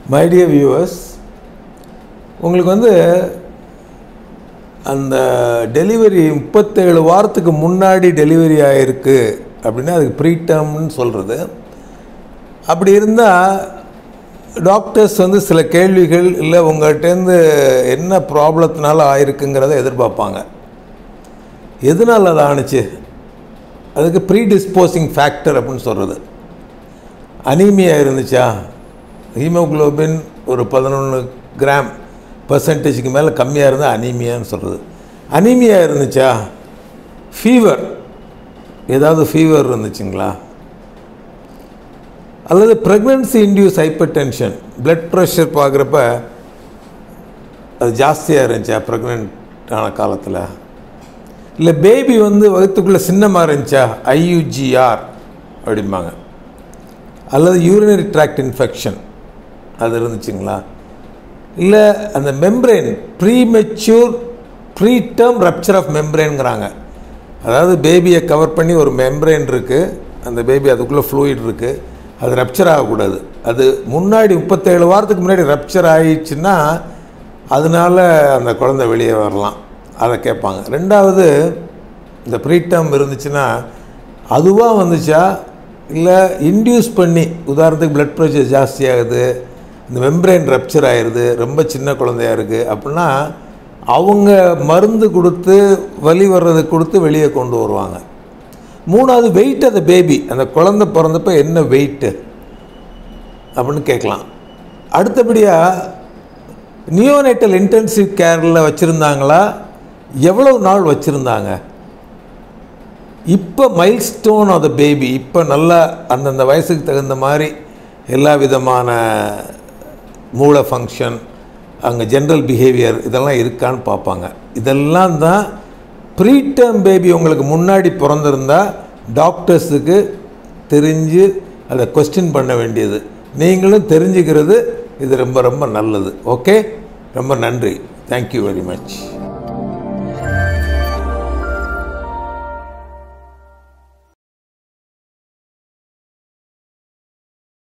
my dear viewers உங்களுக்கு வந்து அந்த டெலிவரி முப்பத்தேழு வாரத்துக்கு முன்னாடி டெலிவரி ஆகிருக்கு அப்படின்னா அதுக்கு ப்ரீடம்னு சொல்கிறது அப்படி இருந்தால் டாக்டர்ஸ் வந்து சில கேள்விகள் இல்லை உங்கள்கிட்டேருந்து என்ன ப்ராப்ளத்தினால ஆயிருக்குங்கிறத எதிர்பார்ப்பாங்க எதனால் அது ஆணுச்சு அதுக்கு ப்ரீடிஸ்போசிங் ஃபேக்டர் அப்படின்னு சொல்கிறது அனீமியா இருந்துச்சா ஹீமோகுளோபின் ஒரு பதினொன்று கிராம் பர்சன்டேஜுக்கு மேலே கம்மியாக இருந்தால் அனீமியான்னு சொல்கிறது அனீமியா இருந்துச்சா ஃபீவர் ஏதாவது ஃபீவர் இருந்துச்சுங்களா அல்லது pregnancy induce hypertension blood pressure பார்க்குறப்ப அது ஜாஸ்தியாக இருந்துச்சா ப்ரெக்னென்ட் ஆன காலத்தில் இல்லை பேபி வந்து வகுத்துக்குள்ளே சின்னமாக இருந்துச்சா ஐயுஜிஆர் அப்படிம்பாங்க அல்லது யூரினரி ட்ராக்ட் இன்ஃபெக்ஷன் அது இருந்துச்சுங்களா இல்லை அந்த membrane premature preterm rupture of மெம்ப்ரெயின்ங்கிறாங்க அதாவது பேபியை கவர் பண்ணி ஒரு மெம்ப்ரெயின் இருக்குது அந்த பேபி அதுக்குள்ளே ஃப்ளூயிட் இருக்குது அது ரப்சர் ஆகக்கூடாது அது முன்னாடி முப்பத்தேழு வாரத்துக்கு முன்னாடி ரப்சர் ஆயிடுச்சுன்னா அதனால அந்த குழந்தை வெளியே வரலாம் அதை கேட்பாங்க ரெண்டாவது இந்த ப்ரீடம் இருந்துச்சுன்னா அதுவாக வந்துச்சா இல்லை இன்டியூஸ் பண்ணி உதாரணத்துக்கு பிளட் ப்ரெஷர் ஜாஸ்தியாகுது இந்த மெம்ப்ரெயின் ரப்சர் ஆயிடுது ரொம்ப சின்ன குழந்தையா இருக்குது அப்படின்னா அவங்க மருந்து கொடுத்து வலி வர்றது கொடுத்து வெளியே கொண்டு வருவாங்க மூணாவது வெயிட் அந்த பேபி அந்த குழந்தை பிறந்தப்ப என்ன வெயிட்டு அப்படின்னு கேட்கலாம் அடுத்தபடியாக நியோனேட்டல் இன்டென்சிவ் கேரில் வச்சுருந்தாங்களா எவ்வளவு நாள் வச்சுருந்தாங்க இப்போ milestone of the baby இப்போ நல்லா அந்தந்த வயசுக்கு தகுந்த மாதிரி எல்லா விதமான மூளை ஃபங்க்ஷன் அங்கே ஜென்ரல் பிஹேவியர் இதெல்லாம் இருக்கான்னு பார்ப்பாங்க இதெல்லாம் தான் ப்ரீடம் பேபி உங்களுக்கு முன்னாடி பிறந்திருந்தா டாக்டர்ஸுக்கு தெரிஞ்சு அதை கொஸ்டின் பண்ண வேண்டியது நீங்களும் தெரிஞ்சுக்கிறது இது ரொம்ப ரொம்ப நல்லது ஓகே ரொம்ப நன்றி தேங்க்யூ வெரி மச்